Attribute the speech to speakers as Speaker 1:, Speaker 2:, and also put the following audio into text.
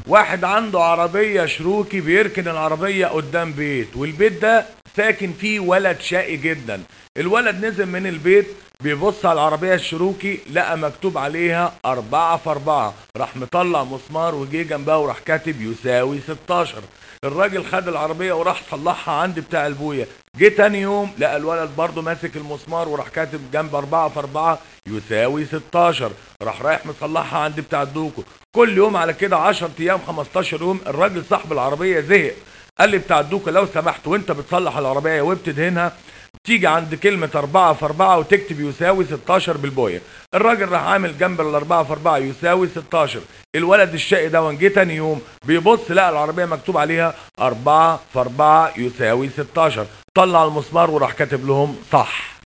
Speaker 1: واحد عنده عربية شروكي بيركن العربية قدام بيت والبيت ده ساكن فيه ولد شقي جدا الولد نزل من البيت بيبص على العربية الشروكي لقى مكتوب عليها أربعة في أربعة راح مطلع مسمار وجه جنبها وراح كاتب يساوي 16 الراجل خد العربية وراح صلحها عند بتاع البوية جه تاني يوم لقى الولد برضه ماسك المسمار وراح كاتب جنب أربعة في أربعة يساوي 16 راح رايح مصلحها عند بتاع الدوكو كل يوم على كده 10 أيام 15 يوم الراجل صاحب العربية زهق قال لي بتاع الدوكو لو سمحت وانت بتصلح العربية وبتدهنها تيجي عند كلمة أربعة في أربعة وتكتب يساوي 16 بالبوية الراجل راح عامل جنب الأربعة في أربعة يساوي 16 الولد الشقي ده جه تاني يوم بيبص لقى العربية مكتوب عليها أربعة في أربعة يساوي 16 طلع المسمار وراح كاتب لهم صح